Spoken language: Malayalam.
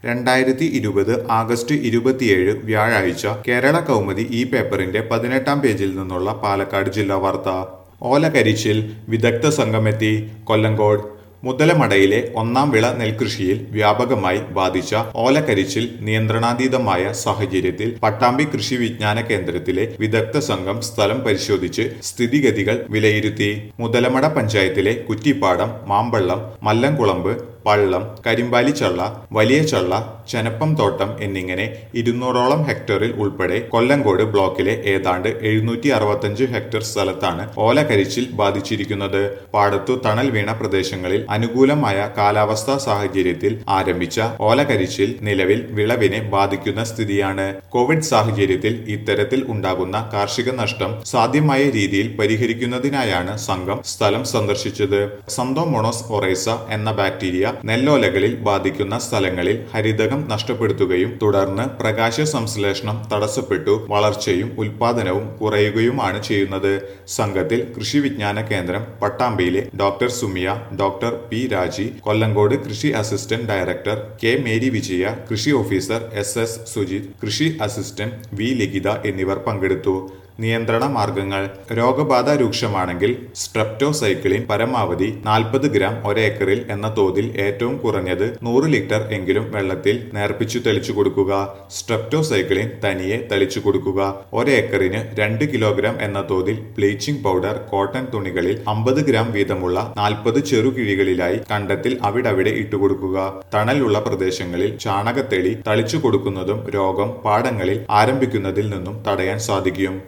രണ്ടായിരത്തി ഇരുപത് ആഗസ്റ്റ് ഇരുപത്തിയേഴ് വ്യാഴാഴ്ച കേരള കൗമുദി ഈ പേപ്പറിന്റെ പതിനെട്ടാം പേജിൽ നിന്നുള്ള പാലക്കാട് ജില്ലാ വാർത്ത ഓലകരിച്ചിൽ വിദഗ്ധ സംഘമെത്തി കൊല്ലങ്കോട് മുതലമടയിലെ ഒന്നാം വിള നെൽകൃഷിയിൽ വ്യാപകമായി ബാധിച്ച ഓലക്കരിച്ചിൽ നിയന്ത്രണാതീതമായ സാഹചര്യത്തിൽ പട്ടാമ്പി കൃഷി വിജ്ഞാന കേന്ദ്രത്തിലെ വിദഗ്ധ സംഘം സ്ഥലം പരിശോധിച്ച് സ്ഥിതിഗതികൾ വിലയിരുത്തി മുതലമട പഞ്ചായത്തിലെ കുറ്റിപ്പാടം മാമ്പള്ളം മല്ലംകുളമ്പ് പള്ളം കരിമ്പാലി ചള്ള വലിയ ചള്ള ചെനപ്പം തോട്ടം എന്നിങ്ങനെ ഇരുന്നൂറോളം ഹെക്ടറിൽ ഉൾപ്പെടെ കൊല്ലങ്കോട് ബ്ലോക്കിലെ ഏതാണ്ട് എഴുന്നൂറ്റി അറുപത്തഞ്ച് ഹെക്ടർ സ്ഥലത്താണ് ഓലകരിച്ചിൽ ബാധിച്ചിരിക്കുന്നത് പാടത്തു തണൽ വീണ പ്രദേശങ്ങളിൽ അനുകൂലമായ കാലാവസ്ഥാ സാഹചര്യത്തിൽ ആരംഭിച്ച ഓലകരിച്ചിൽ നിലവിൽ വിളവിനെ ബാധിക്കുന്ന സ്ഥിതിയാണ് കോവിഡ് സാഹചര്യത്തിൽ ഇത്തരത്തിൽ ഉണ്ടാകുന്ന കാർഷിക നഷ്ടം സാധ്യമായ രീതിയിൽ പരിഹരിക്കുന്നതിനായാണ് സംഘം സ്ഥലം സന്ദർശിച്ചത് സന്തോമോണോസ് ഒറേസ എന്ന ബാക്ടീരിയ നെല്ലോലകളിൽ ബാധിക്കുന്ന സ്ഥലങ്ങളിൽ ഹരിതകം നഷ്ടപ്പെടുത്തുകയും തുടർന്ന് പ്രകാശ സംശ്ലേഷണം തടസ്സപ്പെട്ടു വളർച്ചയും ഉൽപാദനവും കുറയുകയുമാണ് ചെയ്യുന്നത് സംഘത്തിൽ കൃഷി വിജ്ഞാന കേന്ദ്രം പട്ടാമ്പിയിലെ doctor Sumiya doctor P Raji Kollengode കൃഷി assistant director K Mary Vijaya കൃഷി ഓഫീസർ എസ് എസ് സുജിത് കൃഷി അസിസ്റ്റന്റ് വി ലിഖിത എന്നിവർ പങ്കെടുത്തു നിയന്ത്രണ മാർഗങ്ങൾ രോഗബാധ രൂക്ഷമാണെങ്കിൽ സ്ട്രെപ്റ്റോസൈക്ലിൻ പരമാവധി നാൽപ്പത് ഗ്രാം ഒരേക്കറിൽ എന്ന തോതിൽ ഏറ്റവും കുറഞ്ഞത് നൂറ് ലിറ്റർ എങ്കിലും വെള്ളത്തിൽ നേർപ്പിച്ചു തെളിച്ചു കൊടുക്കുക സ്ട്രെപ്റ്റോസൈക്ലിൻ തനിയെ തെളിച്ചു കൊടുക്കുക ഒരേക്കറിന് രണ്ട് കിലോഗ്രാം എന്ന തോതിൽ ബ്ലീച്ചിംഗ് പൗഡർ കോട്ടൺ തുണികളിൽ അമ്പത് ഗ്രാം വീതമുള്ള നാൽപ്പത് ചെറുകിഴികളിലായി കണ്ടത്തിൽ അവിടവിടെ ഇട്ടുകൊടുക്കുക തണലുള്ള പ്രദേശങ്ങളിൽ ചാണകത്തെളി തളിച്ചു കൊടുക്കുന്നതും രോഗം പാടങ്ങളിൽ ആരംഭിക്കുന്നതിൽ നിന്നും തടയാൻ സാധിക്കും